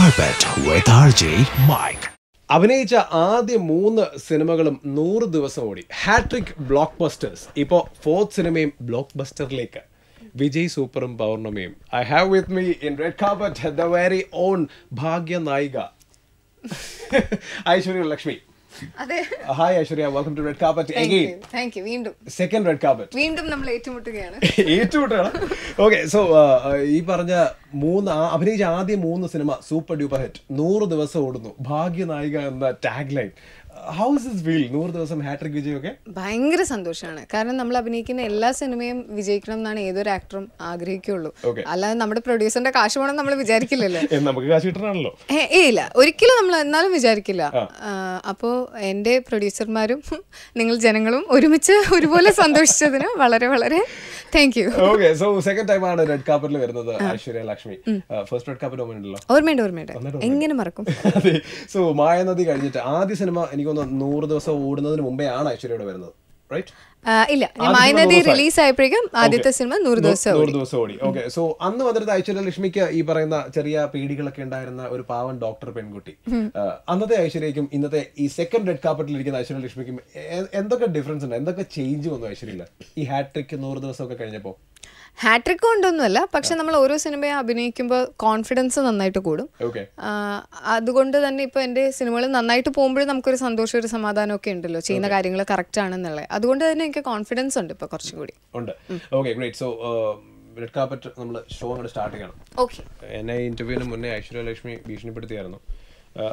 Carpet with RJ Mike. അഭിനയിച്ച ആദ്യ മൂന്ന് സിനിമകളും നൂറ് ദിവസം ഓടി ഹാട്രിക് ബ്ലോക്ക് ബസ്റ്റേഴ്സ് ഇപ്പോൾ ഫോർത്ത് സിനിമയും ബ്ലോക്ക് ബസ്റ്ററിലേക്ക് വിജയ് സൂപ്പറും പൗർണമിയും I have with me in red carpet the very own ഭാഗ്യ നായിക ഐശ്വര്യ ലക്ഷ്മി അതെ hi Aishwarya welcome to red carpet thank you again thank you വീണ്ടും സെക്കൻഡ് റെഡ് കാർപ്പറ്റ് വീണ്ടും നമ്മൾ ഏറ്റുമുട്ടുകയാണ് ഏറ്റുമുട്ടാണ് ഓക്കെ സോ ഈ പറഞ്ഞ മൂന്ന് ആ- അഭിനയിച്ച ആദ്യ മൂന്ന് സിനിമ സൂപ്പർ ഡ്യൂപ്പർ ഹിറ്റ് നൂറ് ദിവസം ഓടുന്നു ഭാഗ്യ നായിക എന്ന tag line house is full നൂറ് ദിവസം ഹാട്രിക് വിജയൊക്കെ ഭയങ്കര സന്തോഷമാണ് കാരണം നമ്മൾ അഭിനയിക്കുന്ന എല്ലാ സിനിമയും വിജയിക്കണം എന്നാണ് ഏതൊരു ആക്ടറും ആഗ്രഹിക്കുള്ളൂ Okay. അല്ലാതെ നമ്മുടെ പ്രൊഡ്യൂസറിന്റെ കാശ് വേണം നമ്മൾ വിചാരിക്കില്ലല്ലോ ഏ, നമുക്ക് കാശ് കിട്ടണമല്ലോ ഏ ഏയ് ഇല്ല ഒരിക്കലും നമ്മൾ എന്നാലും വിചാരിക്കില്ല അപ്പോൾ എൻ്റെ പ്രൊഡ്യൂസർമാരും നിങ്ങൾ ജനങ്ങളും ഒരുമിച്ച് ഒരുപോലെ സന്തോഷിച്ചതിന് വളരെ വളരെ thank you okay so second time ആണ് റെഡ് കാർപ്പറ്റിൽ വരുന്നത് Aishwarya Lakshmi first red carpet ഓർമ്മയുണ്ടല്ലോ ഓർമ്മയുണ്ട് ഓർമ്മയുണ്ട് എങ്ങനെ മറക്കും അതെ സോ മായനദി കഴിഞ്ഞിട്ട് ആദ്യ സിനിമ എനിക്കൊന്ന് നൂറ് ദിവസം ഓടുന്നതിന് മുമ്പേ ആണ് ഐശ്വര്യയുടെ വരുന്നത് റൈറ്റ് ആ, ഇല്ല ഞാൻ ആദ്യ മായനദി സിനിമ ദിവസമായി. റിലീസ് ആയപ്പോഴേക്കും ആദ്യത്തെ സിനിമ നൂറ് ദിവസം നൂറ് ദിവസം ഓടി ഓക്കെ സോ അന്ന് വന്നിട്ട് ഐശ്വര്യ ലക്ഷ്മിക്ക് ഈ പറയുന്ന ചെറിയ പീഡികളൊക്കെ ഉണ്ടായിരുന്ന ഒരു പാവൻ ഡോക്ടർ പെൺകുട്ടി ആ, അന്നത്തെ ഐശ്വര്യക്കും ഇന്നത്തെ ഈ സെക്കൻഡ് റെഡ് കാർപ്പറ്റിൽ ഇരിക്കുന്ന ഐശ്വര്യ ലക്ഷ്മിക്കും എ- എന്തൊക്കെ ഡിഫറൻസ് ഉണ്ട് എന്തൊക്കെ ചേഞ്ച് വന്നു ഐശ്വര്യയില് ഈ ഹാട്രിക് നൂറ് ദിവസമൊക്കെ കഴിഞ്ഞപ്പോ ഹാട്രിക് കൊണ്ടൊന്നുമല്ല പക്ഷെ നമ്മൾ ഓരോ സിനിമയും അഭിനയിക്കുമ്പോൾ കോൺഫിഡൻസ് നന്നായിട്ട് കൂടും ഓക്കെ ആ, അതുകൊണ്ട് തന്നെ ഇപ്പോൾ എൻ്റെ സിനിമകൾ നന്നായിട്ട് പോകുമ്പോഴും നമുക്കൊരു സന്തോഷം ഒരു സമാധാനം ഒക്കെ ഉണ്ടല്ലോ ചെയ്യുന്ന കാര്യങ്ങൾ കറക്റ്റ് ആണെന്നുള്ളത് അതുകൊണ്ട് തന്നെ എനിക്ക് കോൺഫിഡൻസ് ഉണ്ട് ഇപ്പോൾ കുറച്ചും കൂടി ഉണ്ട് okay great so red carpet നമ്മൾ ഷോ അങ്ങോട്ട് സ്റ്റാർട്ട് ചെയ്യണം ഓക്കെ എന്നെ ഇന്റർവ്യൂവിന് മുന്നേ ഐശ്വര്യ ലക്ഷ്മി ഭീഷണിപ്പെടുത്തിയായിരുന്നു ആ,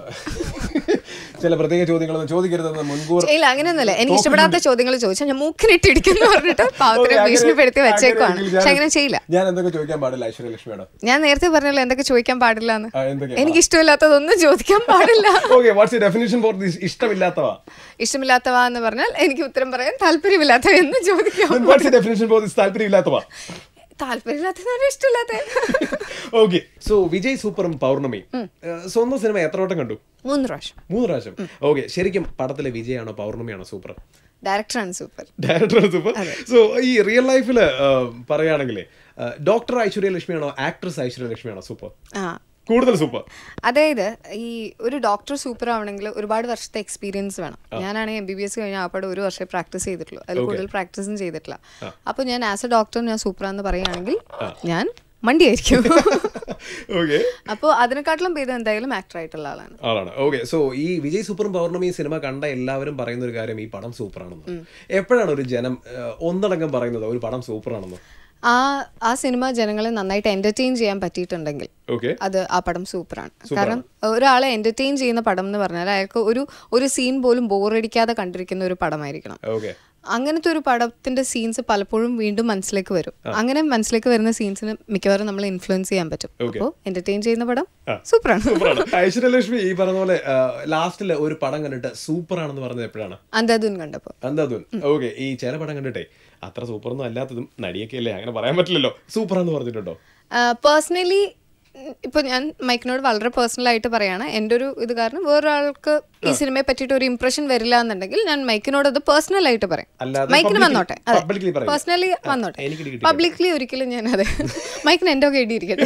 ചില പ്രത്യേക ചോദ്യങ്ങളൊന്നും ചോദിക്കരുതെന്ന് മുൻകൂർ ഇല്ല അങ്ങനെയൊന്നുമല്ല എനിക്ക് ഇഷ്ടപ്പെടാത്ത ചോദ്യങ്ങൾ ചോദിച്ചാൽ ഞാൻ മൂക്കിനിട്ടിരിക്കുന്നു പറഞ്ഞിട്ട് പാവത്തിനെ Okay, അങ്ങനെ- ഭീഷണിപ്പെടുത്തി വെച്ചേക്കുവാണ് അങ്ങനെയെങ്കിൽ പക്ഷെ ഞാൻ- അങ്ങനെ ചെയ്യില്ല ഞാൻ എന്തൊക്കെ ചോദിക്കാൻ പാടില്ല ഐശ്വര്യ ലക്ഷ്മിയോട് ഞാൻ നേരത്തെ പറഞ്ഞല്ലോ എന്തൊക്കെ ചോദിക്കാൻ പാടില്ല എന്ന് ആ, എന്തൊക്കെയാ? എനിക്ക് ഇഷ്ടമില്ലാത്തതൊന്നും ചോദിക്കാൻ പാടില്ല okay what's definition for this ഇഷ്ടമില്ലാത്തവ ഇഷ്ടമില്ലാത്തവ എന്ന് പറഞ്ഞാൽ എനിക്ക് ഉത്തരം പറയാൻ താല്പര്യമില്ലാത്തവ എന്ന് ചോദിക്കാം വാട്ട്സ് ഡെഫിനേഷൻ ഫോർ ദിസ് താല്പര്യമില്ലാത്തവ താല്പര്യമില്ലാത്തതാണ് ഇഷ്ടമില്ലാത്ത ഓക്കെ സോ വിജയ് സൂപ്പറും പൗർണമി സ്വന്തം സിനിമ എത്ര വട്ടം കണ്ടു മൂന്ന് പ്രാവശ്യം മൂന്ന് പ്രാവശ്യം ഓക്കെ ശരിക്കും പടത്തിലെ വിജയാണോ പൗർണമിയാണോ സൂപ്പർ ഡയറക്ടറാണ് സൂപ്പർ ഡയറക്ടർ സൂപ്പർ സോ ഈ റിയൽ ലൈഫിൽ പറയുകയാണെങ്കിൽ ഡോക്ടർ ഐശ്വര്യ ലക്ഷ്മിയാണോ ആക്ട്രസ് ഐശ്വര്യ ലക്ഷ്മിയാണോ സൂപ്പർ ആ കൂടുതൽ സൂപ്പർ അതായത് ഈ ഒരു ഡോക്ടർ സൂപ്പർ ആവണമെങ്കിൽ ഒരുപാട് വർഷത്തെ എക്സ്പീരിയൻസ് വേണം ഞാനാണെങ്കിൽ എം ബി ബി എസ് കഴിഞ്ഞ ആപ്പാട് ഒരു വർഷം പ്രാക്ടീസ് ചെയ്തിട്ടുള്ളൂ അതിൽ കൂടുതൽ പ്രാക്ടീസും ചെയ്തിട്ടില്ല അപ്പോൾ ഞാൻ ആസ് എ ഡോക്ടർ ഞാൻ സൂപ്പറാന്ന് പറയുകയാണെങ്കിൽ ഞാൻ മണ്ടിയായിരിക്കും ഓക്കെ അപ്പോൾ അതിനെക്കാട്ടിലും ഭേദം എന്തായാലും ആക്ടർ ആയിട്ടുള്ള ആളാണ് ആളാണ് ഓക്കെ സോ ഈ വിജയ് സൂപ്പറും പൗർണമി സിനിമ കണ്ട എല്ലാവരും പറയുന്ന ഒരു കാര്യം ഈ പടം സൂപ്പറാണെന്ന് എപ്പോഴാണ് ഒരു ജനം ആ, ഒന്നടങ്കം പറയുന്നത് ഒരു പടം സൂപ്പറാണെന്ന് ആ ആ സിനിമ ജനങ്ങളെ നന്നായിട്ട് എന്റർടൈൻ ചെയ്യാൻ പറ്റിയിട്ടുണ്ടെങ്കിൽ ഓക്കെ അത് ആ പടം സൂപ്പറാണ് കാരണം ഒരാളെ എന്റർടൈൻ ചെയ്യുന്ന പടം എന്ന് പറഞ്ഞാൽ അയാൾക്ക് ഒരു ഒരു സീൻ പോലും ബോറടിക്കാതെ കണ്ടിരിക്കുന്ന ഒരു പടമായിരിക്കണം ഓക്കെ അങ്ങനത്തെ ഒരു പടത്തിന്റെ സീൻസ് പലപ്പോഴും വീണ്ടും മനസ്സിലേക്ക് വരും അങ്ങനെ മനസ്സിലേക്ക് വരുന്ന സീൻസിന് മിക്കവാറും നമ്മൾ ഇൻഫ്ലുവൻസ് ചെയ്യാൻ പറ്റും Okay. അപ്പോൾ എന്റർടൈൻ ചെയ്യുന്ന പടം സൂപ്പറാണ് സൂപ്പറാണ് ഐശ്വര്യലക്ഷ്മി ഈ പറഞ്ഞ പോലെ ലാസ്റ്റില് ഒരു പടം കണ്ടിട്ട് സൂപ്പർ ആണെന്ന് പറഞ്ഞത് എപ്പോഴാണ് അന്താദുൻ കണ്ടപ്പോൾ എന്താ ഓക്കെ ഈ ചില പടം കണ്ടിട്ടേ അത്ര സൂപ്പറൊന്നും അല്ലാത്തതും നടിയൊക്കെ അല്ലേ അങ്ങനെ പറയാൻ പറ്റില്ലല്ലോ സൂപ്പർ ആണെന്ന് പറഞ്ഞിട്ടുണ്ടോ പേഴ്സണലി ഇപ്പൊ ഞാൻ മൈക്കിനോട് വളരെ പേഴ്സണൽ ആയിട്ട് പറയാണ് എൻ്റെ ഒരു ഇത് കാരണം വേറൊരാൾക്ക് ഈ സിനിമയെ പറ്റിയിട്ട് ഒരു ഇംപ്രഷൻ വരില്ല എന്നുണ്ടെങ്കിൽ ഞാൻ മൈക്കിനോട് അത് പേഴ്സണൽ ആയിട്ട് പറയാം അല്ലാതെ മൈക്കിന് publicly- വന്നോട്ടെ അതെ publicly പറയില്ല. പേഴ്സണലി വന്നോട്ടെ എനിക്ക് കിട്ടി പബ്ലിക്ലി ഒരിക്കലും ഞാൻ അതെ മൈക്കിന് എൻ്റെ ഒക്കെ ഇടിയിരിക്കട്ടെ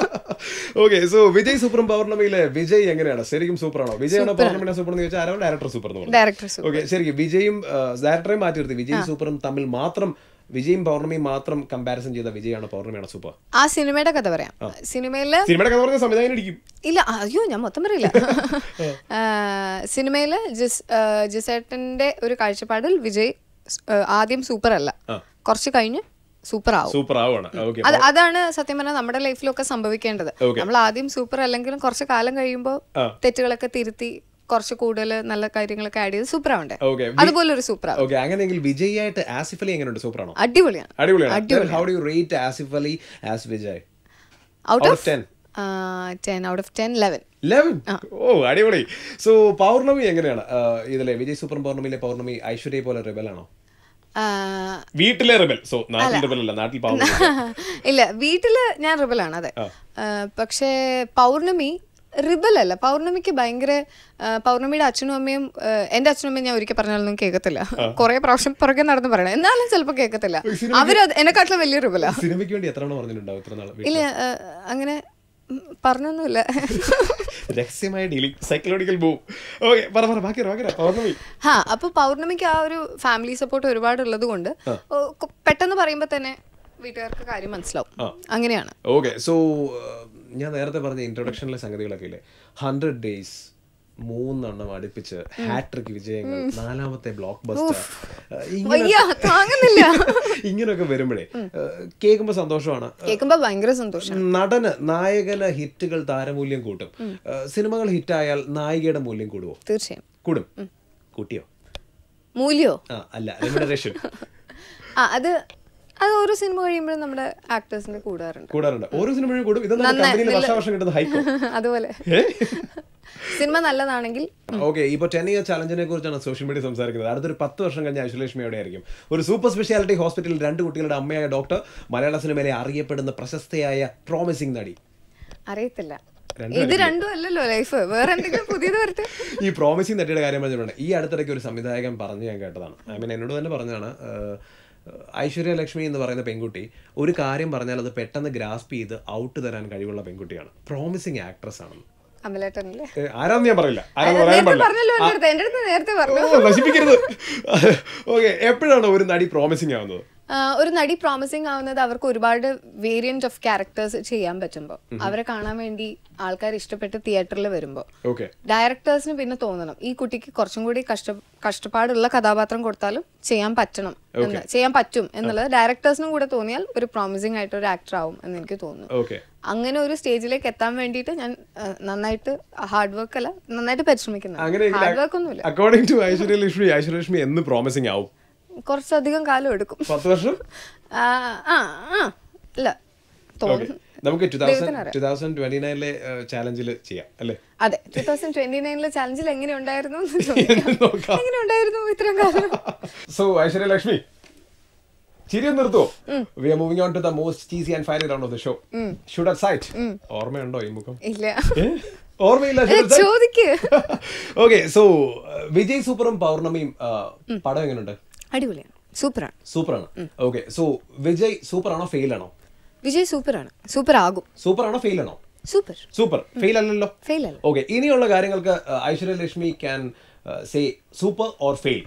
ഓക്കെ സോ വിജയ് സൂപ്പറും പൗർണമിയിലെ വിജയ് എങ്ങനെയാണ് ശരിക്കും സൂപ്പർ ആണോ വിജയ് ആണോ പൗർണമിനെ സൂപ്പർ എന്ന് ചോദിച്ചാൽ ആരോ ഡയറക്ടർ സൂപ്പർ എന്ന് പറഞ്ഞു ഡയറക്ടർ ഓക്കെ ശരിക്കും വിജയും ഡയറക്ടറെ മാറ്റി നിർത്തി വിജയും സൂപ്പറും തമ്മിൽ മാത്രം വിജയും പൗർണമിയും മാത്രം കമ്പാരിസൺ ചെയ്ത വിജയാണ് പൗർണമിയാണ് സൂപ്പർ ആ സിനിമയുടെ കഥ പറയാം സിനിമയില് സിനിമയുടെ കഥ പറഞ്ഞ സംവിധാനം ഇരിക്കും ഇല്ല അയ്യോ ഞാൻ മൊത്തം പറയില്ല സിനിമയിൽ ജിസ് ആ, ജിസേട്ടന്റെ ഒരു കാഴ്ചപ്പാടിൽ വിജയ് സ്- ആ, ആദ്യം സൂപ്പർ അല്ല കുറച്ച് കഴിഞ്ഞ് സൂപ്പർ ആവും സൂപ്പർ ആവുകയാണ് ഓക്കെ അത് അതാണ് സത്യം പറഞ്ഞാൽ നമ്മുടെ ലൈഫിലൊക്കെ സംഭവിക്കേണ്ടത് നമ്മൾ ആദ്യം സൂപ്പർ അല്ലെങ്കിലും കുറച്ച് കാലം കഴിയുമ്പോൾ തെറ്റുകളൊക്കെ തിരുത്തി കുറച്ച് കൂടുതൽ നല്ല കാര്യങ്ങളൊക്കെ ആഡ് ചെയ്ത് സൂപ്പർ ആവണ്ടേ ഓക്കെ അതുപോലെ ഒരു സൂപ്പർ ആവും ഓക്കെ അങ്ങനെയെങ്കിൽ വിജയ് ആയിട്ട് ആസിഫ് അലി എങ്ങനെയുണ്ട് സൂപ്പർ ആണോ അടിപൊളിയാണ് അടിപൊളിയാണ് how do you rate Asif Ali as Vijay out out of of ten ten out of ten eleven eleven ഓ അടിപൊളി സോ പൗർണമി എങ്ങനെയാണ് ആ, ഇതിലെ വിജയ് സൂപ്പർ പൗർണമിയിലെ പൗർണമി ഐശ്വര്യ പോലെ റിബൽ ആണോ വീട്ടിലെ റിബൽ സോ നാട്ടിൽ റിബൽ അല്ല നാട്ടിൽ പൗർണമി ഇല്ല വീട്ടില് ഞാൻ റിബലാണ് അതെ ആ, പക്ഷേ പൗർണമി റിബൽ അല്ല പൗർണമിക്ക് ഭയങ്കര ആ, പൗർണമിയുടെ അച്ഛനും അമ്മയും ആ, എന്റെ അച്ഛനും അമ്മയും ഞാൻ ഒരിക്കൽ പറഞ്ഞാലൊന്നും കേൾക്കത്തില്ല കുറെ പ്രാവശ്യം പുറകെ നടന്ന് പറയണം എന്നാലും ചിലപ്പോൾ കേൾക്കത്തില്ല അവര് എന്നെക്കാട്ടിലും വലിയ റിബലാ സിനിമയ്ക്ക് വേണ്ടി എത്ര എണ്ണം പറഞ്ഞിട്ടുണ്ടാവും ഇത്ര നാൾ ഇല്ല ആ, അങ്ങനെ ഉം, പറഞ്ഞൊന്നുമില്ല രഹസ്യമായ ഡീലിംഗ് സൈക്കോളജിക്കൽ മൂവ് ഓക്കെ പറ പറ ബാക്കി പറ, ബാക്കി പറ. പൗർണമി ഹാ അപ്പൊ പൗർണമിക്ക് ആ ഒരു ഫാമിലി സപ്പോർട്ട് ഒരുപാട് ഉള്ളത് കൊണ്ട് ഓ, കൊ- പെട്ടെന്ന് പറയുമ്പോ തന്നെ വീട്ടുകാർക്ക് കാര്യം മനസ്സിലാവും അങ്ങനെയാണ് ഓക്കെ സോ ഞാൻ നേരത്തെ പറഞ്ഞ ഇൻട്രൊഡക്ഷനിലെ സംഗതികളൊക്കെ ഇല്ലേ ഹൺഡ്രഡ് ഡേയ്സ് മൂന്നെണ്ണം അടുപ്പിച്ച് ഹാട്രിക് വിജയങ്ങൾ നാലാമത്തെ ബ്ലോക്ക് ബസ്റ്റർ വയ്യ താങ്ങുന്നില്ല ഇങ്ങനെയൊക്കെ വരുമ്പോഴേ കേൾക്കുമ്പോ സന്തോഷമാണ് കേൾക്കുമ്പോ ഭയങ്കര സന്തോഷം നടന് നായകന് ഹിറ്റുകൾ താരമൂല്യം കൂട്ടും ഏഹ്, സിനിമകൾ ഹിറ്റായാൽ നായികയുടെ മൂല്യം കൂടുവോ തീർച്ചയായും കൂടും കൂട്ടിയോ മൂല്യോ ആ അല്ല റെമ്യൂണറേഷൻ ആ അത് അത് ഓരോ സിനിമ കഴിയുമ്പോഴും നമ്മുടെ ആക്ടേഴ്സിന്റെ കൂടാറുണ്ട് കൂടാറുണ്ട് ഓരോ സിനിമയും കൂടും ഇതെന്താണ് കമ്പനിയിൽ വർഷാവർഷം കിട്ടുന്ന ഹൈക്കോ അതുപോലെ സിനിമ നല്ലതാണെങ്കിൽ ഓക്കെ ഇപ്പൊ ടെൻ ഇയർ ചലഞ്ചിനെ കുറിച്ചാണ് സോഷ്യൽ മീഡിയ സംസാരിക്കുന്നത് അടുത്തൊരു പത്ത് വർഷം കഴിഞ്ഞ ഐശ്വലക്ഷ്മി എവിടെ ആയിരിക്കും ഒരു സൂപ്പർ സ്പെഷ്യാലിറ്റി ഹോസ്പിറ്റലിൽ രണ്ട് കുട്ടികളുടെ അമ്മയായ ഡോക്ടർ മലയാള സിനിമയിലെ അറിയപ്പെടുന്ന പ്രശസ്തയായ പ്രോമിസിംഗ് നടി അറിയത്തില്ല രണ്ടും ഇത് രണ്ടും അല്ലല്ലോ ലൈഫ് വേറെ എന്തെങ്കിലും പുതിയത് വരട്ടെ ഈ പ്രോമിസിംഗ് നടിയുടെ കാര്യം പറഞ്ഞിട്ടുണ്ട് ഈ അടുത്തിടയ്ക്ക് ഒരു സംവിധായകൻ പറഞ്ഞു ഞാൻ കേട്ടതാണ് ഐ മീൻ എന്നോട് തന്നെ പറഞ്ഞതാണ് ഏഹ്, ഐശ്വര്യ ലക്ഷ്മി എന്ന് പറയുന്ന പെൺകുട്ടി ഒരു കാര്യം പറഞ്ഞാൽ അത് പെട്ടെന്ന് ഗ്രാസ്പ് ചെയ്ത് ഔട്ട് തരാൻ കഴിവുള്ള പെൺകുട്ടിയാണ് പ്രോമിസിംഗ് ആക്ട്രസ് ആണെന്ന് അമലേട്ടനല്ലേ ഏഹ്, ആരാന്ന് ഞാൻ പറയില്ല ആരാന്ന് പറയാൻ നേരത്തെ പാടില്ല പറഞ്ഞല്ലോ എൻ്റെ അടുത്ത് എൻ്റെ അടുത്ത് നേരത്തെ പറഞ്ഞു ഓ, നശിപ്പിക്കരുത് ഓക്കെ എപ്പോഴാണ് ഒരു നടി പ്രോമിസിംഗ് ആവുന്നത് ആ, ഒരു നടി പ്രോമിസിങ് ആവുന്നത് അവർക്ക് ഒരുപാട് വേരിയന്റ് ഓഫ് ക്യാരക്ടേഴ്സ് ചെയ്യാൻ പറ്റുമ്പോൾ അവരെ കാണാൻ വേണ്ടി ആൾക്കാർ ഇഷ്ടപ്പെട്ട് തിയേറ്ററിൽ വരുമ്പോൾ ഓക്കെ ഡയറക്ടേഴ്സിന് പിന്നെ തോന്നണം ഈ കുട്ടിക്ക് കുറച്ചും കൂടി കഷ്ട കഷ്ടപ്പാടുള്ള കഥാപാത്രം കൊടുത്താലും ചെയ്യാൻ പറ്റണം എന്ന് ചെയ്യാൻ പറ്റും എന്നുള്ളത് ഡയറക്ടേഴ്സിനും കൂടെ തോന്നിയാൽ ഒരു പ്രോമിസിങ് ആയിട്ട് ഒരു ആക്ടർ ആവും എന്ന് എനിക്ക് തോന്നുന്നു ഓക്കെ അങ്ങനെ ഒരു സ്റ്റേജിലേക്ക് എത്താൻ വേണ്ടിയിട്ട് ഞാൻ ആ, നന്നായിട്ട് ഹാർഡ് വർക്ക് അല്ല നന്നായിട്ട് പരിശ്രമിക്കുന്നു അങ്ങനെ ഹാർഡ് വർക്ക് ഒന്നുമില്ല അക്കോർഡിംഗ് ടു ഐശ്വര്യ ലക്ഷ്മി ഐശ്വര്യ ലക്ഷ്മി എന്ന് പ്രോമിസിംഗ് ആവും കുറച്ചധികം കാലം എടുക്കും പത്ത് വർഷം ആ ആ ആ ഇല്ല ഓക്കെ തോന്നുന്നു നമുക്ക് ടു തൗസൻഡ് ദൈവത്തിനറിയാം. ടു തൗസൻഡ് ട്വന്റി നയനിലെ ചാലഞ്ചിൽ ചെയ്യാം അല്ലേ അതെ ടൂ തൗസൻഡ് ട്വന്റി നയനിലെ ചാലഞ്ചിൽ എങ്ങനെ ഉണ്ടായിരുന്നു എന്ന് ചോദിക്കാം. നോക്കാം. എങ്ങനെ ഉണ്ടായിരുന്നു ഇത്രയും കാലം സോ ഐശ്വര്യ ലക്ഷ്മി ചിരി ഒന്ന് നിർത്തുവോ we are moving on to the most cheesy and fiery round of the show shoot at sight ഓർമ്മയുണ്ടോ ഈ മുഖം ഇല്ല ഏ? ഓർമ്മയില്ല ഏ, ചോദിക്ക് ഓക്കെ സോ വിജയ് സൂപ്പറും പൗർണമിയും ആ, പടം എങ്ങനെയുണ്ട് അടിപൊളിയാണ് സൂപ്പറാണ് സൂപ്പറാണ് ഓക്കെ സോ വിജയ് സൂപ്പർ ആണോ ഫെയിൽ ആണോ വിജയ് സൂപ്പറാണ് സൂപ്പർ ആകും സൂപ്പർ ആണോ ഫെയിൽ ആണോ സൂപ്പർ സൂപ്പർ ഫെയിൽ അല്ലല്ലോ ഫെയിൽ അല്ല ഓക്കെ ഇനിയുള്ള കാര്യങ്ങൾക്ക് ആ, Aishwarya Lakshmi can say super or fail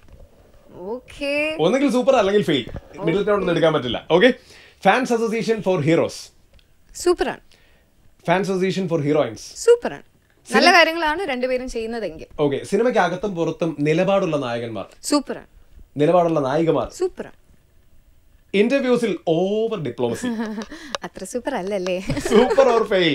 okay ഒന്നുകിൽ സൂപ്പർ അല്ലെങ്കിൽ ഫെയിൽ മിഡിൽ ഗ്രൗണ്ട് ഒന്നും എടുക്കാൻ പറ്റില്ല okay fans association for heroes സൂപ്പറാണ് ഫാൻസ് അസോസിയേഷൻ ഫോർ ഹീറോയിൻസ് സൂപ്പറാണ് നല്ല കാര്യങ്ങളാണ് രണ്ടുപേരും ചെയ്യുന്നതെങ്കിൽ ഓക്കെ സിനിമയ്ക്ക് അകത്തും പുറത്തും നിലപാടുള്ള നായകന്മാർ സൂപ്പറാണ് നിലപാടുള്ള നായികമാർ സൂപ്പറാണ് ഇന്റർവ്യൂസിൽ ഓവർ ഡിപ്ലോമസി അത്ര സൂപ്പർ അല്ലല്ലേ super or fail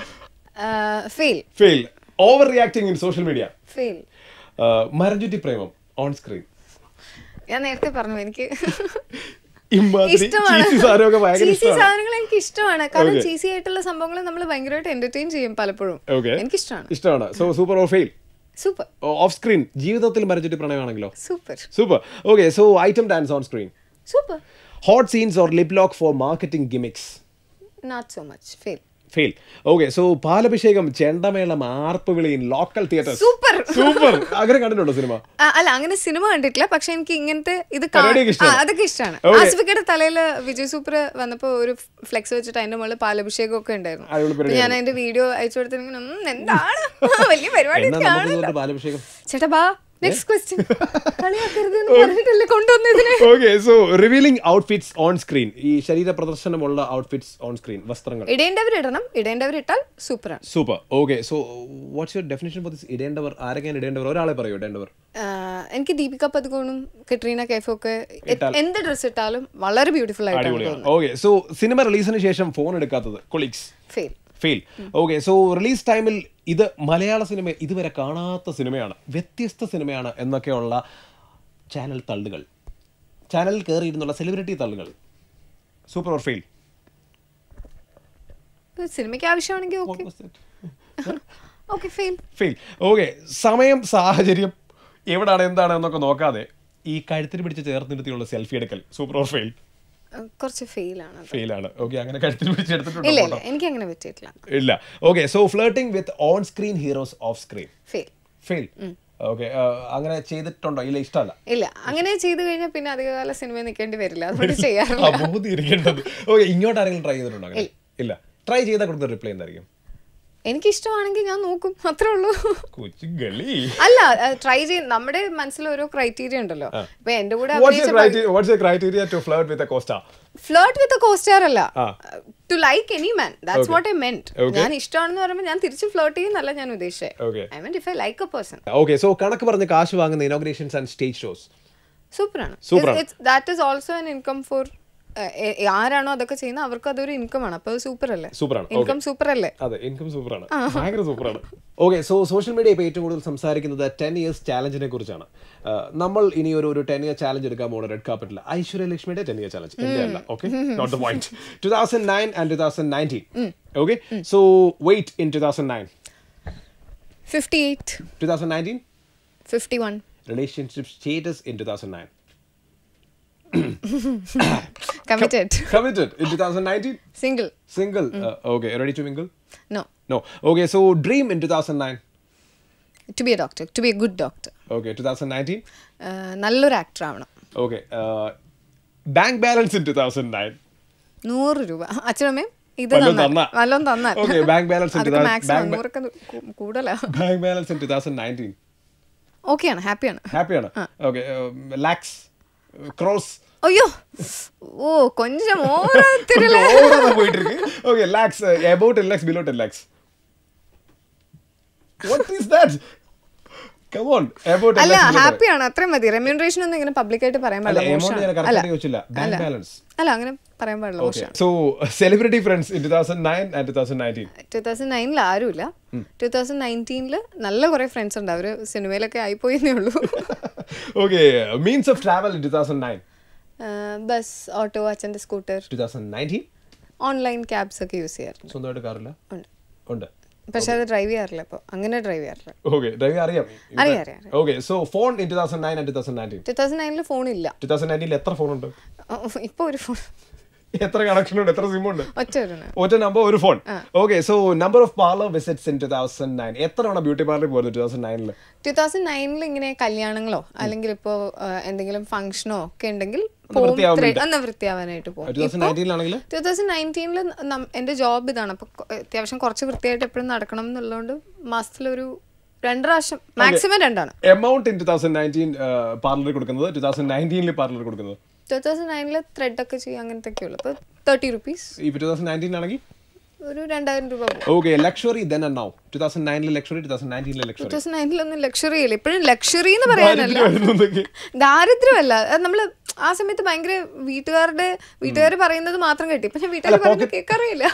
fail fail over reacting in social media fail മരഞ്ചുറ്റി പ്രേമം ഓൺ സ്ക്രീൻ ഞാൻ നേരത്തെ പറഞ്ഞു എനിക്ക് ഇമ്മാതിരി ഇഷ്ടമാണ് cheesy സാധനമൊക്കെ ഭയങ്കര ചീസി ഇഷ്ടമാണ് സാധനങ്ങൾ എനിക്ക് ഇഷ്ടമാണ് കാരണം Okay. ചീസി ആയിട്ടുള്ള സംഭവങ്ങൾ നമ്മൾ ഭയങ്കരമായിട്ട് എന്റർടൈൻ ചെയ്യും പലപ്പോഴും ഓക്കെ എനിക്കിഷ്ടമാണ് ഇഷ്ടമാണ് so super or fail super off screen ജീവിതത്തിൽ മരഞ്ചുറ്റി പ്രണയമാണെങ്കിലോ super super okay so item dance on screen super hot scenes or lip lock for marketing gimmicks not so much fail fail okay so പാലഭിഷേകം ചെണ്ടമേളം ആർപ്പ് വിളി in local theatre super super അങ്ങനെ കണ്ടിട്ടുണ്ടോ cinema അല്ല അങ്ങനെ സിനിമ കണ്ടിട്ടില്ല പക്ഷെ എനിക്ക് ഇങ്ങനത്തെ ഇത് കാ- പരിപാടിയൊക്കെ ഇഷ്ടമാണ്. ആ, അതൊക്കെ ഇഷ്ടമാണ് Okay. ആസിഫിക്കയുടെ തലയില് വിജയ് സൂപ്പർ വന്നപ്പോ ഒരു ഫ്ലെക്സ് വെച്ചിട്ട് അതിന്റെ മുകളിൽ പാലഭിഷേകം ഒക്കെ ഉണ്ടായിരുന്നു അടിപൊളി അപ്പൊ ഞാൻ അതിന്റെ വീഡിയോ അയച്ചു കൊടുത്തിങ്ങനെ "ഉം, എന്താണ് വലിയ പരിപാടി എന്നാ ഒക്കെയാണ് നമുക്ക് ഇതുകൊണ്ട് പാലഭിഷേകം ചേട്ടാ ബാ നെക്സ്റ്റ് ക്വസ്റ്റ്യൻ കളിയാക്കരുത് എന്ന് പറഞ്ഞിട്ടല്ലേ കൊണ്ടുവന്നു ഇതിനെ okay so revealing outfits on screen ഈ ശരീര പ്രദർശനമുള്ള ഔട്ട്ഫിറ്റ്സ് ഓൺ സ്ക്രീൻ വസ്ത്രങ്ങൾ ഇടേണ്ടവർ ഇടണം ഇടേണ്ടവർ ഇട്ടാൽ സൂപ്പറാണ് super okay so what's your definition for this ഇടേണ്ടവർ ആരൊക്കെയാണ് ഇടേണ്ടവർ ഒരാളെ പറയൂ ഇടേണ്ടവർ എനിക്ക് ദീപിക പതുക്കോണും കട്രീന കൈഫും ഒക്കെ എ- എന്ത് ഡ്രസ് ഇട്ടാലും വളരെ ബ്യൂട്ടിഫുൾ ആയിട്ടാണ് അടിപൊളിയാണ് ഓക്കെ സോ സിനിമ റിലീസിന് ശേഷം ഫോൺ എടുക്കാത്തത് colleagues fail fail okay so release ടൈമിൽ ഇത് മലയാള സിനിമ ഇതുവരെ കാണാത്ത സിനിമയാണ് വ്യത്യസ്ത സിനിമയാണ് എന്നൊക്കെയുള്ള ചാനൽ തള്ളുകൾ ചാനലിൽ കയറിയിരുന്നുള്ള സെലിബ്രിറ്റി തള്ളുകൾ സൂപ്പർ ഓർ ഫെയിൽ സിനിമയ്ക്ക് ആവശ്യമാണെങ്കിൽ okay okay fail fail okay സമയം സാഹചര്യം എവിടാണ് എന്താണ് എന്നൊക്കെ നോക്കാതെ ഈ കഴുത്തിന് പിടിച്ച് ചേർത്ത് നിർത്തിയുള്ള സെൽഫി എടുക്കൽ സൂപ്പർ ഓർ ഫെയിൽ കുറച്ച് ഫെയിലാണ് അത് ഫെയിൽ ആണ് ഓക്കെ അങ്ങനെ കഴുത്തിന് പിടിച്ച് ഇല്ല എടുത്തിട്ടുണ്ടോ ഇല്ല എനിക്ക് അങ്ങനെ പറ്റിയിട്ടില്ല ഇല്ല okay so flirting with on screen heroes off screen fail fail okay അങ്ങനെ ചെയ്തിട്ടുണ്ടോ ഇല്ല ഇഷ്ടമല്ല ഇല്ല അങ്ങനെ ചെയ്തു കഴിഞ്ഞാൽ പിന്നെ അധികകാല സിനിമയിൽ നിൽക്കേണ്ടി വരില്ല അതുകൊണ്ട് ചെയ്യാറില്ല അബോധി ഇരിക്കേണ്ടത് ഓക്കെ ഇങ്ങോട്ട് ആരെങ്കിലും ട്രൈ ചെയ്തിട്ടുണ്ടോ അങ്ങനെ ഇല്ല ട്രൈ ചെയ്താൽ കൊടുത്ത റിപ്ലൈ എന്തായിരിക്കും എനിക്ക് ഇഷ്ടമാണെങ്കിൽ ഞാൻ നോക്കും അത്രേ ഉള്ളൂ കൊച്ചു ഗളി അല്ല ട്രൈ ചെയ്യും നമ്മുടെ മനസ്സിൽ ഓരോ ക്രൈറ്റീരിയ ഉണ്ടല്ലോ ഇപ്പൊ എന്റെ കൂടെ what's your criteria what's your criteria to flirt with a costar flirt with costar അല്ല ആ. To like any man that's what I meant Okay. ഞാൻ ഇഷ്ടമാണെന്ന് പറയുമ്പോൾ ഞാൻ തിരിച്ച് ഫ്ലേർട്ട് ചെയ്യുന്നല്ല ഞാൻ ഉദ്ദേശിച്ചത് Okay. I mean if I like a person okay so കണക്ക് പറഞ്ഞ് കാശ് വാങ്ങുന്ന ഇനോഗ്രേഷൻസ് ആൻഡ് സ്റ്റേജ് ഷോസ് സൂപ്പറാണ് Super that is also an income for ആരാണോ അതൊക്കെ ചെയ്യുന്നത് അവർക്ക് അതൊരു ഇൻകം ആണ് അപ്പൊ സൂപ്പർ അല്ലേ സൂപ്പറാണ് ഇൻകം സൂപ്പർ അല്ലേ അതെ ഇൻകം സൂപ്പറാണ് ഭയങ്കര സൂപ്പറാണ് ഓക്കെ സോ സോഷ്യൽ മീഡിയ ഇപ്പോൾ ഏറ്റവും കൂടുതൽ സംസാരിക്കുന്നത് ടെൻ ഇയേഴ്സ് ചാലഞ്ചിനെ കുറിച്ചാണ് ആ, നമ്മൾ ഇനി ഒരു ഒരു ടെൻ ഇയർ ചാലഞ്ച് എടുക്കാൻ പോകുന്ന റെഡ് കാർപ്പറ്റിൽ ഐശ്വര്യ ലക്ഷ്മിയുടെ ടെൻ ഇയർ ചാലഞ്ച് എന്റെ അല്ല okay not the point two thousand nine and two thousand nineteen okay so weight in two thousand nine fifty eight two thousand nineteen fifty one relationship status in two thousand nine committed committed in 2019 single single uh, okay ready to mingle no no okay so dream in 2009 to be a doctor to be a good doctor okay 2019 നല്ലൊരു actor ആവണം okay uh, bank balance in 2009 നൂറ് രൂപ അച്ഛനമ്മയും ഇത് വല്ലതും തന്നാൽ തന്നാ. വല്ലതും തന്നാൽ Okay, bank balance അതൊക്കെ into that- maximum bank ba- നൂറൊക്കെ കൂ- കൂടുതലാ bank balance in 2019 ഓക്കെയാണ് ഹാപ്പിയാണ് ഹാപ്പിയാണ് ഓക്കെ ലാക്സ് ക്രോസ് അയ്യോ ഓ കൊഞ്ചം ഓരോരുത്തരില് போயிட்டு இருக்கு okay lakhs about 10 lakhs below 10 lakhs what is that come on about 10 അല്ല lakhs below 10 lakhs. ഹാപ്പിയാണ് അത്രയും മതി റെമ്യൂണറേഷൻ ഒന്നും ഇങ്ങനെ പബ്ലിക്കായിട്ട് പറയാൻ അല്ല പാടില്ല എമൗണ്ട് ഞാൻ മോശമാണ്. കറക്റ്റ് അല്ല ചോദിച്ചില്ല ബാങ്ക് അല്ല. ബാലൻസ് അല്ല അങ്ങനെ പറയാൻ പാടില്ല Okay. മോശമാണ് So, celebrity friends in 2009 and 2019. Two thousand നയനിൽ ആരുമില്ല ടൂ തൗസൻഡ് നയൻറ്റീനിൽ നല്ല കുറെ ഫ്രണ്ട്സ് ഉണ്ട് അവര് സിനിമയിലൊക്കെ ആയിപ്പോയെന്നേ ഉള്ളൂ okay, means of travel in 2009. Bus auto അച്ഛൻ്റെ സ്കൂട്ടർ 2019. ഓൺലൈൻ ക്യാബ്സ് ഒക്കെ യൂസ് ചെയ്യാറുണ്ട് സ്വന്തമായിട്ട് കാറില്ല ഉണ്ട് ഉണ്ട് പക്ഷെ അത് ഡ്രൈവ് ചെയ്യാറില്ല ഇപ്പോൾ അങ്ങനെ ഡ്രൈവ് ചെയ്യാറില്ല ഓക്കെ ഡ്രൈവ് അറിയാം അറിയാം, അറിയാം, അറിയാം. Okay so phone in two thousand nine and two thousand nineteen two thousand നയനിൽ ഫോണില്ല ടു തൗസൻഡ് നയൻറ്റീനിൽ എത്ര ഫോൺ ഉണ്ട് ഇപ്പോൾ ഒരു ഫോൺ എത്ര കണക്ഷൻ ഉണ്ട് എത്ര സിം ഉണ്ട് ഒറ്റ ഒരെണ്ണം. ഒറ്റ നമ്പർ ഒരു phone okay so number of parlour visits in two thousand nine എത്ര തവണ ബ്യൂട്ടി പാർലറിൽ പോയത് ടു തൗസൻഡ് നയനിൽ ടൂ തൗസൻഡ് നയനിൽ ഇങ്ങനെ കല്യാണങ്ങളോ അല്ലെങ്കിൽ ഇപ്പോൾ എന്തെങ്കിലും ഫംഗ്ഷനോ ഒക്കെ ഉണ്ടെങ്കിൽ ഒന്ന് വൃത്തിയാവാൻ വേണ്ടി. ഒന്ന് വൃത്തിയാവാനായിട്ട് പോകും ടു തൗസൻഡ് നയൻറ്റീനിലാണെങ്കിൽ ടൂ തൗസൻഡ് നയൻറ്റീനിൽ എൻ്റെ ജോബ് ഇതാണ് അപ്പോൾ അത്യാവശ്യം കുറച്ച് വൃത്തിയായിട്ട് എപ്പോഴും നടക്കണം എന്നുള്ളതുകൊണ്ട് മാസത്തിലൊരു രണ്ട് പ്രാവശ്യം മാക്സിമം രണ്ടാണ് amount in two thousand nineteen പാർലറിൽ കൊടുക്കുന്നത് ടു തൗസൻഡ് നയൻറ്റീനിൽ പാർലറിൽ കൊടുക്കുന്നത് ടൂ തൗസൻഡ് നയനിൽ ത്രെഡ് ഒക്കെ ചെയ്യുക അങ്ങനത്തെ ഒക്കെ ഉള്ളു അപ്പോൾ തേർട്ടി റുപ്പീസ് ഇപ്പൊ ടു തൗസൻഡ് നയൻറ്റീനിലാണെങ്കിൽ ഒരു രണ്ടായിരം രൂപ പോകും okay luxury then and now two thousand നയനിലെ ലക്ഷറി ടു തൗസൻഡ് നയൻറ്റീനിലെ ടൂ ലക്ഷറി തൗസൻഡ് നയനിലൊന്നും ലക്ഷറി ഇല്ല ഇപ്പോഴും ലക്ഷറി എന്ന് പറയാനല്ല വരുന്നതൊക്കെ ദാരിദ്ര്യമല്ല നമ്മൾ ആ സമയത്ത് ഭയങ്കര വീട്ടുകാരുടെ വീട്ടുകാർ പറയുന്നത് മാത്രം കേട്ടി പക്ഷെ വീട്ടുകാർ പറയുന്നത് കേൾക്കാറില്ല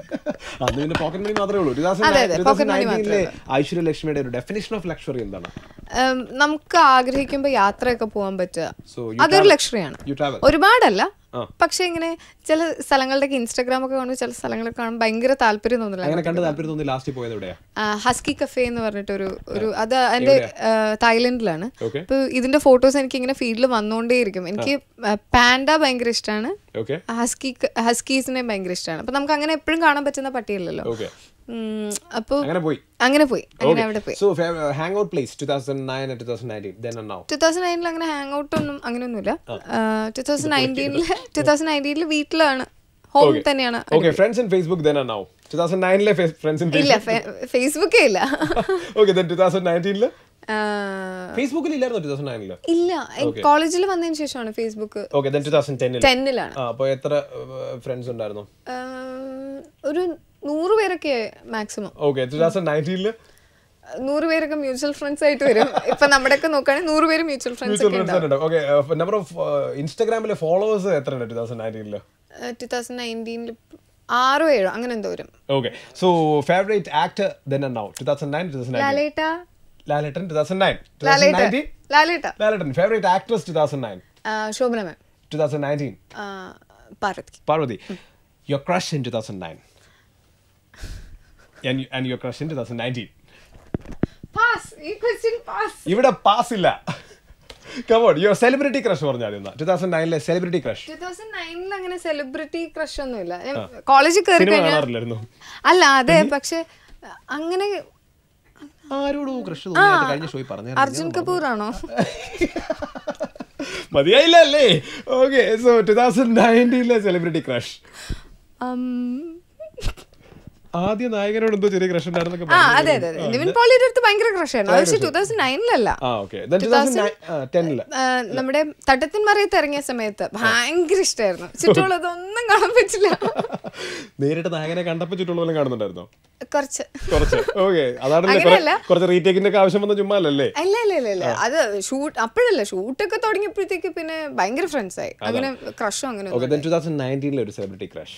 അത് പിന്നെ പോക്കറ്റ് മണി മാത്രമേ ഉള്ളൂ ടു അതെ, അതെ, pocket money നയൻറ്റീനിലെ ഐശ്വര്യ ലക്ഷ്മിയുടെ ഒരു ഡെഫിനേഷൻ ഓഫ് ലക്ഷറി എന്താണ് ഉം, നമുക്ക് ആഗ്രഹിക്കുമ്പോൾ യാത്രയൊക്കെ പോകാൻ പറ്റുക So, you അതൊരു travel- ലക്ഷറിയാണ് you travel. ഒരുപാടല്ല ആ. പക്ഷെ ഇങ്ങനെ ചില സ്ഥലങ്ങളുടെ ഇൻസ്റ്റാഗ്രാം ഒക്കെ കാണുമ്പോൾ ചില സ്ഥലങ്ങളൊക്കെ കാണുമ്പോൾ ഭയങ്കര താല്പര്യം തോന്നില്ല അങ്ങനെ കണ്ട് താല്പര്യം തോന്നി ലാസ്റ്റ് പോയത് എവിടെയാ ഹസ്കി കഫേ എന്ന് പറഞ്ഞിട്ടൊരു ഒരു അത് അതിന്റെ തായ്ലൻഡിലാണ് Okay. അപ്പൊ ഇതിന്റെ ഫോട്ടോസ് എനിക്ക് ഇങ്ങനെ ഫീൽഡിൽ വന്നുകൊണ്ടേയിരിക്കും എനിക്ക് പാൻഡ ഭയങ്കര ഇഷ്ടമാണ് ഓക്കെ ഹസ്കി ഹസ്കീസിനെ ഭയങ്കര ഇഷ്ടമാണ് അപ്പൊ നമുക്ക് അങ്ങനെ എപ്പോഴും കാണാൻ പറ്റുന്ന പട്ടിയല്ലല്ലോ ഓക്കെ ഉം, അപ്പൊ അങ്ങനെ പോയി അങ്ങനെ പോയി അങ്ങനെ അവിടെ പോയി so hang out place two thousand nine two thousand nineteen then and now two thousand നയനിൽ അങ്ങനെ ഹാങ് ഔട്ട് ഒന്നും അങ്ങനെയൊന്നുമില്ല ടൂ തൗസൻഡ് നയൻറ്റീനിൽ ടൂ തൗസൻഡ് നയൻറ്റീനിൽ വീട്ടിലാണ് ഹോം തന്നെയാണ് okay friends in Facebook then and now two thousand നയനിലെ friends in ഇല്ല ഫേസ്ബുക്കേ ഇല്ല ഓക്കെ ദെൻ ടു തൗസൻഡ് നയൻറ്റീനിൽ ആ, ഫേസ്ബുക്കിൽ ഇല്ലായിരുന്നു ടു തൗസൻഡ് നയനിൽ ഇല്ല കോളേജിൽ വന്നതിന് ശേഷമാണ് Facebook okay then two thousand ടെന്നിൽ ടെന്നിലാണ് ആ അപ്പോൾ എത്ര ഫ്രണ്ട്സ് ഉണ്ടായിരുന്നു ഒരു നൂറ് പേരൊക്കെ മാക്സിമം ഓക്കെ ടു തൗസൻഡ് നയൻറ്റീനിൽ നൂറ് പേരൊക്കെ മ്യൂച്വൽ ഫ്രണ്ട്സ് ആയിട്ട് വരും ഇപ്പൊ നമ്മുടെ ഒക്കെ നോക്കുകയാണെങ്കിൽ നൂറ് പേര് മ്യൂച്വൽ ഫ്രണ്ട്സ് മ്യൂച്വൽ ഒക്കെ ഫ്രണ്ട്സ് ഉണ്ട് ഓക്കെ നമ്പർ ഓഫ് ഇൻസ്റ്റാഗ്രാമിലെ ഫോളോവേഴ്സ് എത്ര ഉണ്ട് ടു തൗസൻഡ് നയൻറ്റീനിൽ ടൂ തൗസൻഡ് നയൻറ്റീനിൽ ആറോ ഏഴോ അങ്ങനെ എന്തോ വരും okay so favourite actor then and now two thousand nine two thousand nine ലാലേട്ട Lalettan two thousand nine two thousand ലാലേട്ട നയൻറ്റീൻ ലാലേട്ട Lalettan favourite actress two thousand nine Shobhana ma'am two thousand nineteen Parvathy Parvathy your crush in two thousand nine and your crush in two thousand nineteen pass ഈ question pass ഇവിടെ pass ഇല്ല come on your celebrity crush പറഞ്ഞാൽ two thousand നയനിലെ celebrity crush two thousand നയനിൽ അങ്ങനെ celebrity crush ഒന്നുമില്ല ഞാൻ കോളേജിൽ കയറി സിനിമ കഴിഞ്ഞാൽ കാണാറില്ലായിരുന്നു അല്ല അതെ പക്ഷെ അങ്ങനെ ആരോടോ ക്രഷ് തോന്നിയത് കഴിഞ്ഞ ഷോയിൽ പറഞ്ഞു അർജുൻ കപൂർ ആണോ മതിയായില്ല അല്ലേ ഓക്കെ സോ ടു തൗസൻഡ് നയൻറ്റീനിലെ സെലിബ്രിറ്റി ക്രഷ് ഉം, ആദ്യ നായകനോട് എന്തോ ചെറിയ ക്രഷ് ഉണ്ടായിരുന്നൊക്കെ ആ പറഞ്ഞു. അതെ അതെ അതെ നിവിൻ പോളിയുടെ അടുത്ത് ഭയങ്കര ക്രഷ് ആയിരുന്നു അത് പക്ഷേ ടൂ തൗസൻഡ് നയനിലല്ല ആ ഓക്കെ ടൂ തൗസൻഡ് ടെന്നില് നമ്മുടെ തട്ടത്തിൻ മറയത്ത് ഇറങ്ങിയ സമയത്ത് ഭയങ്കര ഇഷ്ടമായിരുന്നു ചുറ്റുമുള്ളതൊന്നും കാണാൻ പറ്റില്ല നേരിട്ട് നായകനെ കണ്ടപ്പോ ചുറ്റുള്ളവരും കാണുന്നുണ്ടായിരുന്നോ കുറച്ച് കുറച്ച് ഓക്കെ അതാണല്ലേ അങ്ങനെയല്ല. കുറെ- കുറച്ച് റീടേക്കിന്റെ ഒക്കെ ആവശ്യം വന്ന ചുമ്മാ അല്ലല്ലേ അല്ല അല്ല അല്ല അല്ല അത് ഷൂട്ട് അപ്പോഴല്ല ഷൂട്ടൊക്കെ തുടങ്ങിയപ്പോഴത്തേക്ക് പിന്നെ ഭയങ്കര ഫ്രണ്ട്സ് ആയി അങ്ങനെ ക്രഷും അങ്ങനെ ഓക്കെ ദെൻ ടൂ തൗസൻഡ് നയൻറ്റീനിലെ ഒരു സെലിബ്രിറ്റി ക്രാഷ്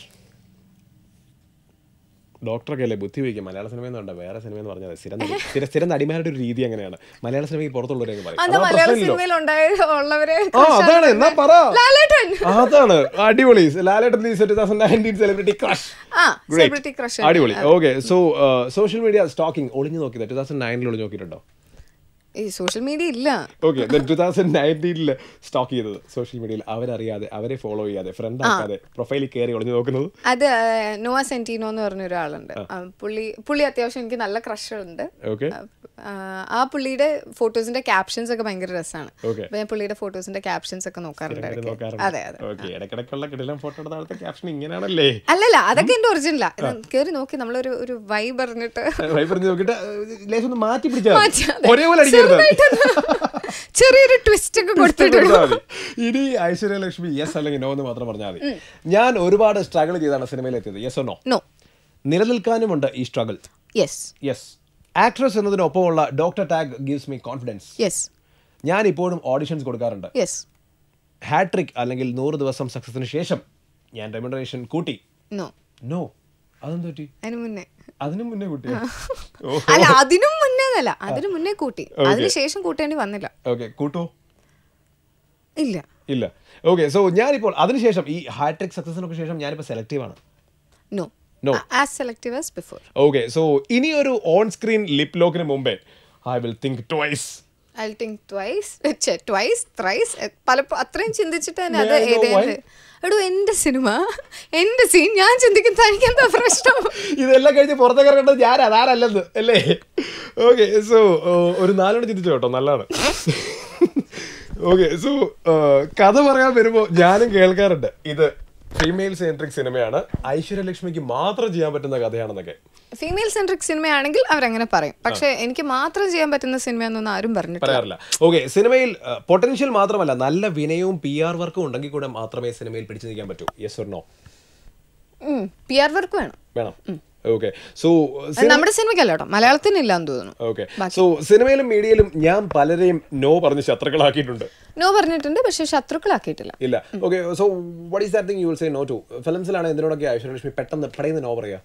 ഡോക്ടറൊക്കെ അല്ലേ ബുദ്ധി വയ്ക്കും മലയാള സിനിമ എന്ന് വേറെ സിനിമ എന്ന് പറഞ്ഞാൽ സ്ഥിരം നടി- സ്ഥിര സ്ഥിരം നടിമാരുടെ ഒരു രീതി അങ്ങനെയാണ് മലയാള സിനിമയ്ക്ക് പുറത്തുള്ളവരെയൊക്കെ പറയും അതാ അതാ മലയാള പ്രശ്നമില്ലല്ലോ സിനിമയിൽ ഉണ്ടായ ഉള്ളവരെ ആ അതാണ് എന്നാ പറ ലാലേട്ടൻ അതാണ് അടിപൊളി Lalettan two thousand nineteen celebrity crush ആ സെലിബ്രിറ്റി ക്രഷ് അടിപൊളി okay so social media stalking ഒളിഞ്ഞു നോക്കിയത് ടൂ തൗസൻഡ് നയനിൽ ഒളിഞ്ഞു നോക്കിയിട്ടുണ്ടോ ഈ സോഷ്യൽ മീഡിയ ഇല്ല okay two thousand nineteen stalk ചെയ്തത് സോഷ്യൽ മീഡിയയിൽ അവരറിയാതെ അവരെ ഫോളോ ചെയ്യാതെ ഫ്രണ്ട് ആക്കാതെ പ്രൊഫൈലിൽ കയറി ഒളിഞ്ഞു നോക്കുന്നത് അത് നോവ സെന്റീനോ എന്ന് പറഞ്ഞ ഒരാളുണ്ട് ആ, പുള്ളി പുള്ളി അത്യാവശ്യം എനിക്ക് നല്ല ക്രഷ് ഉണ്ട് ഓക്കെ ആ, ആ പുള്ളിയുടെ ഫോട്ടോസിന്റെ ക്യാപ്ഷൻസ് ഒക്കെ ഭയങ്കര രസമാണ് Okay. അപ്പൊ ഞാൻ പുള്ളിയുടെ ഫോട്ടോസിന്റെ ക്യാപ്ഷൻസ് ഒക്കെ നോക്കാറുണ്ട് ഇടയ്ക്ക്. നോക്കാറുണ്ട് അതെ അതെ ഓക്കെ ഇടക്കിടക്കുള്ള കിടിലം ഫോട്ടോ എടുത്ത ആളത്തെ ക്യാപ്ഷൻ ഇങ്ങനെയാണല്ലേ അല്ലല്ല അതൊക്കെ എന്റെ ഒറിജിനലാ കേറി നോക്കി നമ്മളൊരു ഒരു വൈ പറഞ്ഞിട്ട് വൈബറിഞ്ഞ് നോക്കിയിട്ട് ലേശം ഒന്ന് മാറ്റി പിടിച്ചാൽ മാറ്റി, അതെ. ഒരേപോലെ അടിക്കരുത് ചെറുതായിട്ടൊന്ന് ചെറിയൊരു ട്വിസ്റ്റ് ഒക്കെ കൊടുത്തിട്ട് കൊടുത്താൽ മതി. ഇനി ഐശ്വര്യ ലക്ഷ്മി യെസ് അല്ലെങ്കിൽ നോ എന്ന് മാത്രം പറഞ്ഞാൽ മതി ഞാൻ ഒരുപാട് സ്ട്രഗിൾ ചെയ്താണ് സിനിമയിൽ എത്തിയത് യെസ് ഓ നോ നോ നിലനിൽക്കാനുമുണ്ട് ഈ സ്ട്രഗിൾ യെസ് യെസ് ആക്ട്രസ് എന്നതിനൊപ്പമുള്ള doctor tag gives me confidence yes ഞാൻ ഇപ്പോഴും ഓഡിഷൻസ് കൊടുക്കാറുണ്ട് യെസ് ഹാട്രിക് അല്ലെങ്കിൽ നൂറ് ദിവസം സക്സസിന് ശേഷം ഞാൻ റെമ്യൂണറേഷൻ കൂട്ടി നോ നോ അതെന്ത് പറ്റി അതിന് മുന്നേ അതിനും മുന്നേ കൂട്ടിയോ ഓ അല്ല അതിനും മുന്നേ അല്ല അതിന് മുന്നേ കൂട്ടി അതിന് ശേഷം കൂട്ടേണ്ടി വന്നില്ല ഓക്കെ കൂട്ടോ ഇല്ല ഇല്ല ഓക്കെ സോ ഞാനിപ്പോൾ അതിനുശേഷം ഈ ഹാട്രിക് സക്സസിനൊക്കെ ശേഷം ഞാനിപ്പോൾ സെലക്റ്റീവ് ആണ് no No. As selective as before okay so ഇനി ഒരു ഓൺ സ്ക്രീൻ ലിപ് ലോക്കിന് മുമ്പേ I will think twice I think twice twice thrice പലപ്പോ അത്രയും ചിന്തിച്ചിട്ട് തന്നെ അത് May I know ഏതേത് എടോ എന്റെ സിനിമ എന്റെ സീൻ ഞാൻ ചിന്തിക്കും തനിക്ക് എന്താ പ്രശ്നം ഇതെല്ലാം കഴിഞ്ഞ് പുറത്തേക്ക് ഇറങ്ങേണ്ടത് ഞാൻ അതാരല്ലെന്ന് അല്ലേ ഓക്കെ സോ ഒരു നാലോട് ചിന്തിച്ചു കേട്ടോ നല്ലതാണ് ഓക്കെ സോ കഥ പറയാൻ വരുമ്പോൾ ഞാനും കേൾക്കാറുണ്ട് ഇത് ഫീമെയിൽ സെൻട്രിക് സിനിമയാണ് ഐശ്വര്യലക്ഷ്മിക്ക് മാത്രം ചെയ്യാൻ പറ്റുന്ന കഥയാണെന്നൊക്കെ ഫീമെയിൽ സെൻട്രിക് സിനിമയാണെങ്കിൽ അവരങ്ങനെ പറയും പക്ഷെ എനിക്ക് മാത്രം ചെയ്യാൻ പറ്റുന്ന സിനിമയെന്നൊന്നും ആരും പറഞ്ഞിട്ടില്ല പറയാറില്ല ഓക്കെ സിനിമയിൽ പൊട്ടൻഷ്യൽ മാത്രമല്ല നല്ല വിനയവും പി ആർ വർക്കും ഉണ്ടെങ്കിൽ കൂടെ മാത്രമേ സിനിമയിൽ പിടിച്ചു നിൽക്കാൻ പറ്റൂ yes or no P R work വേണം വേണം ഓക്കെ സോ അത് നമ്മുടെ സിനിമയ്ക്കല്ല കേട്ടോ മലയാളത്തിന് എന്ന് തോന്നുന്നു ഓക്കെ സോ സിനിമയിലും മീഡിയയിലും ഞാൻ പലരെയും നോ പറഞ്ഞ് ശത്രുക്കളാക്കിയിട്ടുണ്ട് നോ പറഞ്ഞിട്ടുണ്ട് പക്ഷെ ശത്രുക്കളാക്കിയിട്ടില്ല ഇല്ല okay so what is that thing you will say no to ഫിലിംസിലാണ് എന്തിനോടൊക്കെ ഐശ്വര്യലക്ഷ്മി പെട്ടെന്ന് പടയുന്ന നോ പറയാ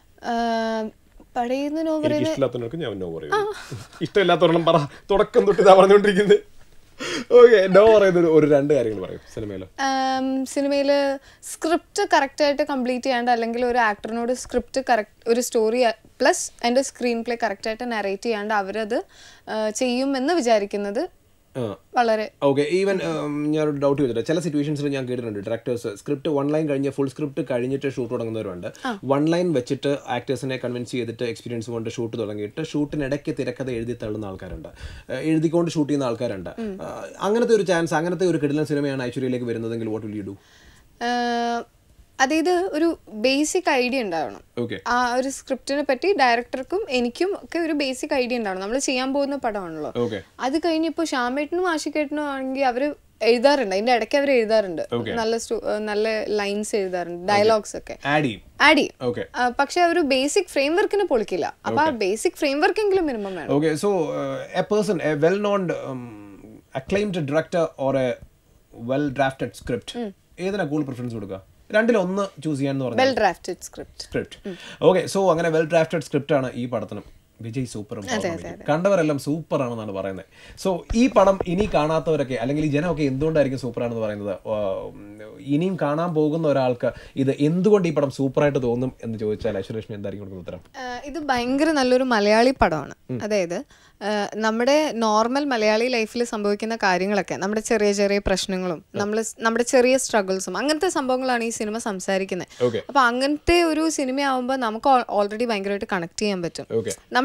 പടയുന്ന നോ എനിക്ക് ഇഷ്ടമില്ലാത്തവർക്ക് ഞാൻ നോ പറയും ഇഷ്ടമില്ലാത്തവരണം പറ തുടക്കം തൊട്ട് ഇതാ പറഞ്ഞുകൊണ്ടിരിക്കുന്നത് ഓക്കെ നോ പറയുന്ന ഒരു- ഒരു രണ്ട് കാര്യങ്ങൾ പറയും സിനിമയിൽ സിനിമയിൽ സ്ക്രിപ്റ്റ് കറക്റ്റായിട്ട് കംപ്ലീറ്റ് ചെയ്യാണ്ട് അല്ലെങ്കിൽ ഒരു ആക്ടറിനോട് സ്ക്രിപ്റ്റ് കറക്റ്റ് ഒരു സ്റ്റോറി പ്ലസ് അതിൻ്റെ സ്ക്രീൻ പ്ലേ കറക്റ്റായിട്ട് നറേറ്റ് ചെയ്യാണ്ട് അവരത് ആ, ചെയ്യുമെന്ന് വിചാരിക്കുന്നത് വളരെ ഓക്കെ ഈവൻ ഞാനൊരു ഡൗട്ട് ചോദിച്ചിട്ട് ചില സിറ്റുവേഷൻസിൽ ഞാൻ കേട്ടിട്ടുണ്ട് ഡയറക്ടേഴ്സ് സ്ക്രിപ്റ്റ് വൺ ലൈൻ കഴിഞ്ഞ് ഫുൾ സ്ക്രിപ്റ്റ് കഴിഞ്ഞിട്ട് ഷൂട്ട് തുടങ്ങുന്നവരുണ്ട് വൺ ലൈൻ വെച്ചിട്ട് ആക്ടേഴ്സിനെ കൺവിൻസ് ചെയ്തിട്ട് എക്സ്പീരിയൻസ് കൊണ്ട് ഷൂട്ട് തുടങ്ങിയിട്ട് ഷൂട്ടിനിടയ്ക്ക് തിരക്കഥ എഴുതി തള്ളുന്ന ആൾക്കാരുണ്ട് ഏഹ് എഴുതിക്കൊണ്ട് ഷൂട്ട് ചെയ്യുന്ന ആൾക്കാരുണ്ട് ഏഹ് അങ്ങനത്തെ ഒരു ചാൻസ് അങ്ങനത്തെ ഒരു കിടിലൻ സിനിമയാണ് ഐശ്വര്യയിലേക്ക് വരുന്നതെങ്കിൽ വാട്ട് വിൽ യു ഡു ആ, അതായത് ഒരു ബേസിക് ഐഡിയ ഉണ്ടാവണം ഓക്കെ ആ ഒരു സ്ക്രിപ്റ്റിനെ പറ്റി ഡയറക്ടർക്കും എനിക്കും ഒക്കെ ഒരു ബേസിക് ഐഡിയ ഉണ്ടാവണം നമ്മൾ ചെയ്യാൻ പോകുന്ന പടമാണല്ലോ ഓക്കെ അത് കഴിഞ്ഞ് ഇപ്പോൾ ശ്യാമേട്ടനും ആഷിക്കേട്ടനും ആണെങ്കിൽ അവർ എഴുതാറുണ്ട് അതിന്റെ ഇടയ്ക്ക് അവർ എഴുതാറുണ്ട് നല്ല സ്റ്റോ- ആ, നല്ല ലൈൻസ് എഴുതാറുണ്ട് ഡയലോഗ്സ് ഒക്കെ ആഡ് ചെയ്യും ആഡ് ചെയ്യും ഓക്കെ ആ, പക്ഷെ ഒരു ബേസിക് ഫ്രെയിം വർക്കിന് പൊളിക്കില്ല അപ്പൊ ആ ബേസിക് ഫ്രെയിം വർക്ക് എങ്കിലും മിനിമം വേണം Okay, so uh, a person, a well-known, um, acclaimed director or a well-drafted script, ഏതിനാ കൂടുതൽ പ്രിഫറൻസ് കൊടുക്കുക രണ്ടിലൊന്ന് ചൂസ് ചെയ്യാന്ന് പറഞ്ഞു well drafted script script okay so അങ്ങനെ വെൽ ഡ്രാഫ്റ്റഡ് സ്ക്രിപ്റ്റ് ആണ് ഈ പടത്തിനും വിജയ് സൂപ്പറും കണ്ടവരെല്ലാം സൂപ്പർ ആണെന്നാണ് പറയുന്നത് സോ ഈ പടം ഇനി കാണാത്തവരൊക്കെ അല്ലെങ്കിൽ ഈ ജനമൊക്കെ എന്തുകൊണ്ടായിരിക്കും സൂപ്പർ ആണെന്ന് പറയുന്നത് ആ, ഇനിയും കാണാൻ പോകുന്ന ഒരാൾക്ക് ഇത് എന്തുകൊണ്ട് ഈ പടം സൂപ്പറായിട്ട് തോന്നും എന്ന് ചോദിച്ചാൽ ഐശ്വര്യലക്ഷ്മി എന്തായിരിക്കും കൊടുക്കുന്ന ഉത്തരം ആഹ് ഇത് ഭയങ്കര നല്ലൊരു മലയാളി പടമാണ് അതായത് ആഹ് നമ്മുടെ നോർമൽ മലയാളി ലൈഫിൽ സംഭവിക്കുന്ന കാര്യങ്ങളൊക്കെ നമ്മുടെ ചെറിയ ചെറിയ പ്രശ്നങ്ങളും നമ്മൾ നമ്മുടെ ചെറിയ സ്ട്രഗിൾസും അങ്ങനത്തെ സംഭവങ്ങളാണ് ഈ സിനിമ സംസാരിക്കുന്നത് Okay. അപ്പൊ അങ്ങനത്തെ ഒരു സിനിമ ആവുമ്പോൾ നമുക്ക് ഓൾറെഡി ഭയങ്കരമായിട്ട് കണക്ട് ചെയ്യാൻ പറ്റും Okay. നമ്മൾ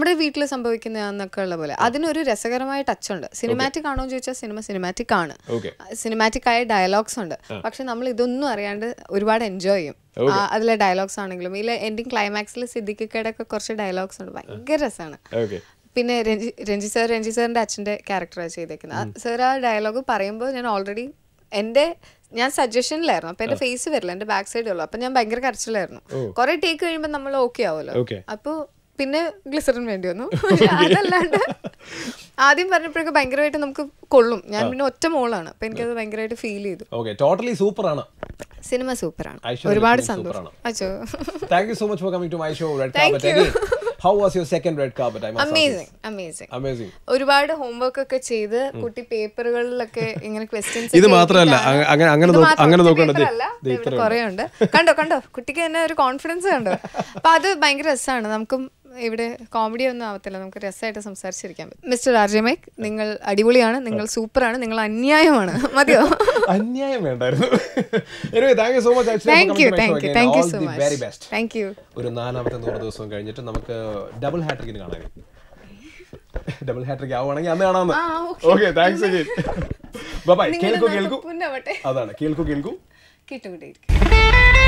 നമ്മുടെ വീട്ടിൽ സംഭവിക്കുന്നതെന്നൊക്കെ ഉള്ള പോലെ അതിനൊരു രസകരമായ ടച്ച് ഉണ്ട് സിനിമാറ്റിക് ആണോ എന്ന് ചോദിച്ചാൽ സിനിമ സിനിമാറ്റിക് ആണ് Okay. സിനിമാറ്റിക് ആയ ഡയലോഗ്സ് ഉണ്ട് പക്ഷെ നമ്മൾ ഇതൊന്നും അറിയാണ്ട് ഒരുപാട് എൻജോയ് ചെയ്യും ആ, അതിലെ ഡയലോഗ്സ് ആണെങ്കിലും ഇതിലെ എൻഡിങ് ക്ലൈമാക്സിൽ സിദ്ദിഖിക്കയുടെ ഒക്കെ കുറച്ച് ഡയലോഗ്സ് ഉണ്ട് ഭയങ്കര രസമാണ് ഓക്കെ പിന്നെ രഞ്ജി രഞ്ജി സാർ രഞ്ജി സാറിന്റെ അച്ഛന്റെ ക്യാരക്ടറാണ് ചെയ്തേക്കുന്നത് സാർ ആ ഡയലോഗ് പറയുമ്പോൾ ഞാൻ ഓൾറെഡി എൻ്റെ ഞാൻ സജഷനിലായിരുന്നു അപ്പൊ എന്റെ ഫേസ് വരില്ല എന്റെ ബാക്ക് സൈഡ് ഉള്ളു അപ്പൊ ഞാൻ ഭയങ്കര കരച്ചിലായിരുന്നു കുറെ ടേക്ക് കഴിയുമ്പോൾ നമ്മൾ ഓക്കെ ആവുമല്ലോ Okay. അപ്പോൾ പിന്നെ ഗ്ലിസറിൻ വേണ്ടി വന്നു പക്ഷെ അതല്ലാണ്ട് ആദ്യം പറഞ്ഞപ്പോഴൊക്കെ ഭയങ്കരമായിട്ട് നമുക്ക് കൊള്ളും ഞാൻ പിന്നെ ഒറ്റ മോളാണ് അപ്പൊ എനിക്കത് ഭയങ്കരമായിട്ട് ഫീൽ ചെയ്തു ഓക്കെ ടോട്ടലി സൂപ്പർ ആണ് സിനിമ സൂപ്പറാണ് ഐശ്വര്യ ഒരുപാട് ലക്ഷ്മി സന്തോഷം സൂപ്പറാണ്. അച്ചോ thank you so much for coming to my show red Thank carpet you. Again how was your second red carpet I amazing amazing amazing ഒരുപാട് ഹോംവർക്ക് ഒക്കെ ചെയ്ത് കുട്ടി പേപ്പറുകളിലൊക്കെ ഇങ്ങനെ ക്വസ്റ്റ്യൻസ് ഇത് മാത്രമല്ല, അങ്ങ- അങ്ങനെ- അങ്ങനെ നോക്ക- അങ്ങനെ നോക്കേണ്ടത് ദേ ഇത്രയുണ്ട്. കുറെ ഉണ്ട് കണ്ടോ കണ്ടോ കുട്ടിക്ക് തന്നെ ഒരു കോൺഫിഡൻസ് കണ്ടോ അപ്പൊ അത് ഭയങ്കര രസമാണ് നമുക്കും ഇവിടെ കോമഡി ഒന്നും ആവത്തില്ല നമുക്ക് രസമായിട്ട് സംസാരിച്ചിരിക്കാൻ പറ്റും മിസ്റ്റർ ആർജമേക് നിങ്ങൾ അടിപൊളിയാണ് നിങ്ങൾ സൂപ്പറാണ് നിങ്ങൾ അന്യായമാണ് മതിയോ അന്യായം വേണ്ടായിരുന്നു anyway thank you so much thank you thank you thank you so very much best thank you ഒരു നാലാമത്തെ നൂറ് ദിവസം കഴിഞ്ഞിട്ട് നമുക്ക് ഡബിൾ ഹാട്രിക്കിന് കാണാൻ ഡബിൾ ഹാട്രിക് ആവുകയാണെങ്കിൽ അന്ന് കാണാമെന്ന് ആ, okay. Okay thanks again bye കേൾക്കൂ കേൾക്കൂ പുന്നാവട്ടെ അതാണ് കേൾക്കൂ കേൾക്കൂ കേട്ടുകൊണ്ടേയിരിക്കും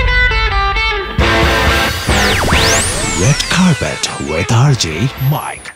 Red carpet with RJ Mike.